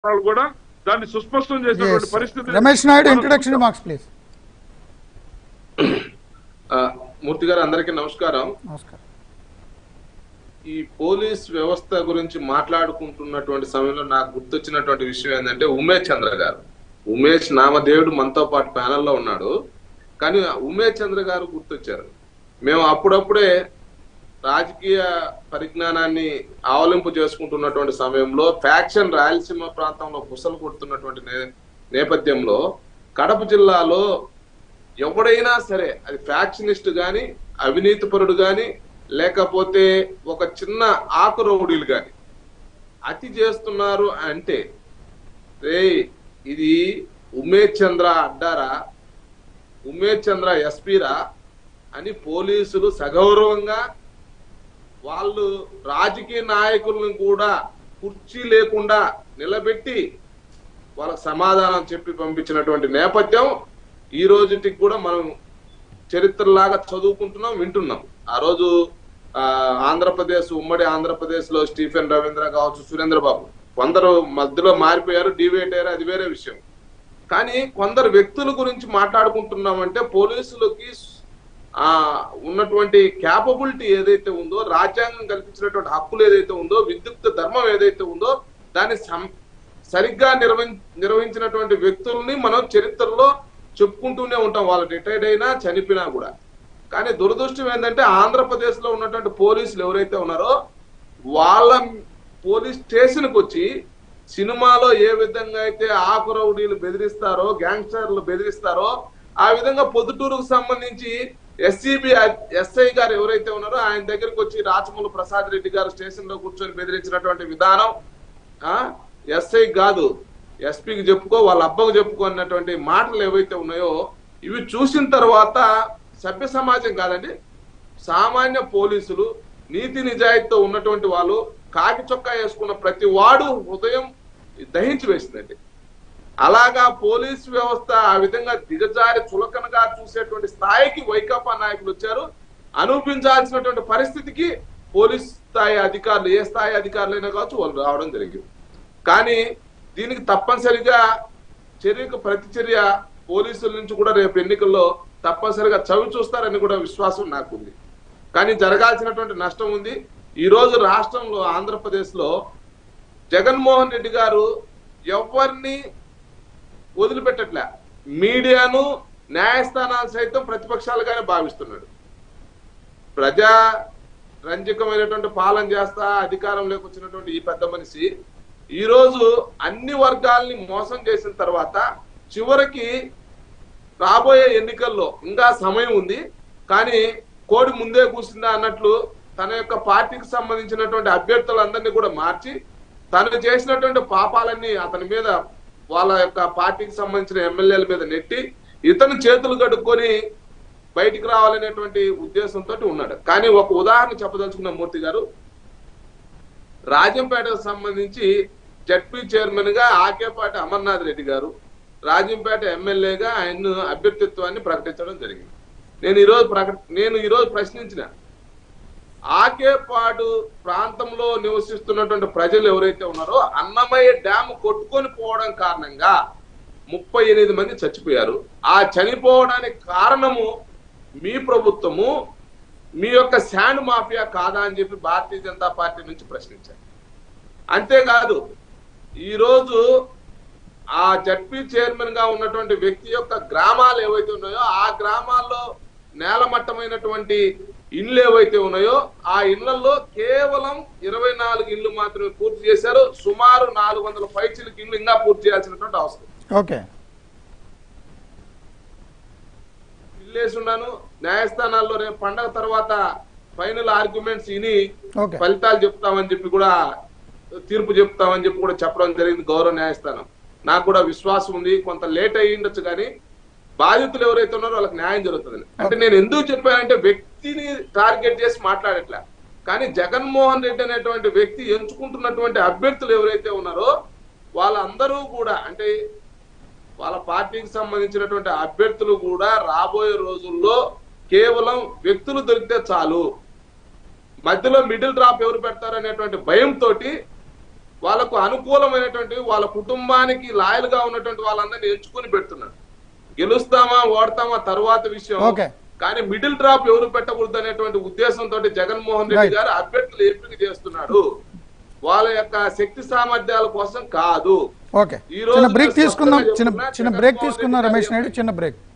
వాళ్ళు కూడా దాన్ని సుస్పష్టం చేసినటువంటి Yes. పరిస్థితి రమేష్ నాయుడు మనం ఇంట్రడక్షన్ చూస్తాం. మార్క్స్ ప్లీజ్ ఆ, మూర్తి గారు అందరికీ నమస్కారం నమస్కారం ఈ పోలీస్ వ్యవస్థ గురించి మాట్లాడుకుంటున్నటువంటి సమయంలో నాకు గుర్తొచ్చినటువంటి విషయం ఏంటంటే ఉమేష్ చంద్ర గారు ఉమేష్ నామదేవుడు మనతో పాటు ప్యానెల్లో ఉన్నాడు కానీ ఆ ఉమేష్ చంద్ర గారు గుర్తొచ్చారు మేము అప్పుడప్పుడే రాజకీయ పరిజ్ఞానాన్ని ఆవలింపు చేసుకుంటున్నటువంటి సమయంలో ఫ్యాక్షన్ రాయలసీమ ప్రాంతంలో బుసలు కొడుతున్నటువంటి నే- నేపథ్యంలో కడప జిల్లాలో ఎవడైనా సరే అది ఫ్యాక్షనిస్ట్ గాని అవినీతిపరుడు గాని లేకపోతే ఒక చిన్న ఆకు రౌడీలు గాని అతి చేస్తున్నారు అంటే రే ఇది ఉమేష్ చంద్ర అడ్డారా ఉమేష్ చంద్ర ఎస్పీరా అని పోలీసులు సగౌరవంగా వాళ్ళు రాజకీయ నాయకులను కూడా కుర్చీ లేకుండా నిలబెట్టి వాళ్ళకి సమాధానం చెప్పి పంపించినటువంటి నేపథ్యం ఈ రోజుటికి కూడా మనం చరిత్రలాగా చదువుకుంటున్నాం వింటున్నాం ఆ రోజు ఆ, ఆంధ్రప్రదేశ్ ఉమ్మడి ఆంధ్రప్రదేశ్ లో స్టీఫెన్ రవీంద్ర కావచ్చు సురేంద్ర బాబు కొందరు మధ్యలో మారిపోయారు డివేట్ అయ్యారు అది వేరే విషయం కానీ కొందరు వ్యక్తుల గురించి మాట్లాడుకుంటున్నామంటే పోలీసులకి ఆ ఉన్నటువంటి క్యాపబిలిటీ ఏదైతే ఉందో రాజ్యాంగం కల్పించినటువంటి హక్కులు ఏదైతే ఉందో విద్యుత్ ధర్మం ఏదైతే ఉందో దాన్ని సం- సరిగ్గా నిర్వహి నిర్వహించినటువంటి వ్యక్తుల్ని మనం చరిత్రలో చెప్పుకుంటూనే ఉంటాం వాళ్ళు రిటైర్డ్ అయినా చనిపోయినా కూడా కానీ దురదృష్టం ఏంటంటే ఆంధ్రప్రదేశ్ లో ఉన్నటువంటి పోలీసులు ఎవరైతే ఉన్నారో వాళ్ళ పోలీస్ స్టేషన్ కు వచ్చి సినిమాలో ఏ విధంగా అయితే ఆకు రౌడీలు బెదిరిస్తారో గ్యాంగ్స్టర్లు బెదిరిస్తారో ఆ విధంగా పొద్దుటూరుకు సంబంధించి ఎస్సీబీ ఎస్ఐ గారు ఎవరైతే ఉన్నారో ఆయన దగ్గరికి వచ్చి రాచమూలు ప్రసాద్ రెడ్డి గారు స్టేషన్ లో కూర్చొని బెదిరించినటువంటి విధానం ఆ ఎస్ఐ కాదు ఎస్పీకి చెప్పుకో వాళ్ళ అబ్బకు చెప్పుకో అన్నటువంటి మాటలు ఏవైతే ఉన్నాయో ఇవి చూసిన తర్వాత సభ్య సమాజం కాదండి సామాన్య పోలీసులు నీతి నిజాయితీతో ఉన్నటువంటి వాళ్ళు కాకి చొక్కా వేసుకున్న ప్రతి వాడు హృదయం దహించి వేసిందండి అలాగా పోలీస్ వ్యవస్థ ఆ విధంగా దిగజారి చులకనగా చూసేటువంటి స్థాయికి వైకాపా నాయకులు వచ్చారు అనిపించాల్సినటువంటి పరిస్థితికి పోలీస్ స్థాయి అధికారులు ఏ స్థాయి అధికారులైనా కావచ్చు వాళ్ళు రావడం జరిగింది కానీ దీనికి తప్పనిసరిగా చర్యకు ప్రతిచర్య పోలీసుల నుంచి కూడా రేపు ఎన్నికల్లో తప్పనిసరిగా చవి చూస్తారని కూడా విశ్వాసం నాకుంది కానీ జరగాల్సినటువంటి నష్టం ఉంది ఈ రోజు రాష్ట్రంలో ఆంధ్రప్రదేశ్ లో జగన్మోహన్ రెడ్డి గారు ఎవరిని వదిలిపెట్టట్లే మీడియాను న్యాయస్థానాలు సైతం ప్రతిపక్షాలుగానే భావిస్తున్నాడు ప్రజా రంజకమైనటువంటి పాలన చేస్తా అధికారంలోకి వచ్చినటువంటి ఈ పెద్ద మనిషి ఈ రోజు అన్ని వర్గాల్ని మోసం చేసిన తర్వాత చివరికి రాబోయే ఎన్నికల్లో ఇంకా సమయం ఉంది కానీ కోడి ముందే కూసిందా అన్నట్లు తన యొక్క పార్టీకి సంబంధించినటువంటి అభ్యర్థులందరినీ కూడా మార్చి తను చేసినటువంటి పాపాలన్నీ అతని మీద వాళ్ళ యొక్క పార్టీకి సంబంధించిన ఎమ్మెల్యేల మీద నెట్టి ఇతను చేతులు కడుక్కొని బయటికి రావాలనేటువంటి ఉద్దేశంతో ఉన్నాడు కానీ ఒక ఉదాహరణ చెప్పదలుచుకున్న మూర్తి గారు రాజంపేటకు సంబంధించి జడ్పీ చైర్మన్ గా ఆకేపాటి అమర్నాథ్ రెడ్డి గారు రాజంపేట ఎమ్మెల్యేగా ఆయన అభ్యర్థిత్వాన్ని ప్రకటించడం జరిగింది నేను ఈరోజు ప్రకట నేను ఈరోజు ప్రశ్నించిన ఆకేపాడు ప్రాంతంలో నివసిస్తున్నటువంటి ప్రజలు ఎవరైతే ఉన్నారో అన్నమయ్య డ్యామ్ కొట్టుకొని పోవడం కారణంగా ముప్పై ఎనిమిది మంది చచ్చిపోయారు ఆ చనిపోవడానికి కారణము మీ ప్రభుత్వము మీ యొక్క శాండ్ మాఫియా కాదా అని చెప్పి భారతీయ జనతా పార్టీ నుంచి ప్రశ్నించారు అంతేకాదు ఈరోజు ఆ జడ్పీ చైర్మన్ గా ఉన్నటువంటి వ్యక్తి యొక్క గ్రామాలు ఏవైతే ఉన్నాయో ఆ గ్రామాల్లో నేలమట్టమైనటువంటి ఇండ్లు ఏవైతే ఉన్నాయో ఆ ఇళ్లలో కేవలం ఇరవై నాలుగు ఇండ్లు మాత్రమే పూర్తి చేశారు సుమారు నాలుగు వందల పైచిలకి ఇండ్లు ఇంకా పూర్తి చేయాల్సినటువంటి అవసరం ఓకే ఇల్లేసి ఉన్నాను న్యాయస్థానాల్లో రేపు పండగ తర్వాత ఫైనల్ ఆర్గ్యుమెంట్స్ ఇని ఓకే ఫలితాలు చెప్తామని చెప్పి కూడా తీర్పు చెప్తామని చెప్పి కూడా చెప్పడం జరిగింది గౌరవ న్యాయస్థానం నాకు కూడా విశ్వాసం ఉంది కొంత లేట్ అయ్యి ఉండొచ్చు కానీ బాధితులు ఎవరైతే ఉన్నారో వాళ్ళకి న్యాయం జరుగుతుంది అంటే నేను ఎందుకు చెప్పానంటే వ్యక్తిని టార్గెట్ చేసి మాట్లాడట్లే కానీ జగన్మోహన్ రెడ్డి అనేటువంటి వ్యక్తి ఎంచుకుంటున్నటువంటి అభ్యర్థులు ఎవరైతే ఉన్నారో వాళ్ళందరూ కూడా అంటే వాళ్ళ పార్టీకి సంబంధించినటువంటి అభ్యర్థులు కూడా రాబోయే రోజుల్లో కేవలం వ్యక్తులు దొరికితే చాలు మధ్యలో మిడిల్ డ్రాప్ ఎవరు పెడతారు అనేటువంటి భయంతో వాళ్ళకు అనుకూలమైనటువంటి వాళ్ళ కుటుంబానికి లాయల్ గా ఉన్నటువంటి వాళ్ళందరినీ ఎంచుకొని పెడుతున్నారు గెలుస్తామా ఓడతామా తర్వాత విషయం Okay. కానీ మిడిల్ డ్రాప్ ఎవరు పెట్టకూడదు అనేటువంటి ఉద్దేశంతో జగన్మోహన్ రెడ్డి Right. గారు అభ్యర్థులు ఎంపిక చేస్తున్నాడు వాళ్ళ యొక్క శక్తి సామర్థ్యాల కోసం కాదు ఓకే ఈ రోజు చిన్న బ్రేక్ నేను తీసుకుందాం స్పష్టంగా చిన్న చెప్తున్నా, చిన్న బ్రేక్ జగన్మోహన్ తీసుకుందాం రెడ్డి రమేష్ గారు నాయుడు చిన్న బ్రేక్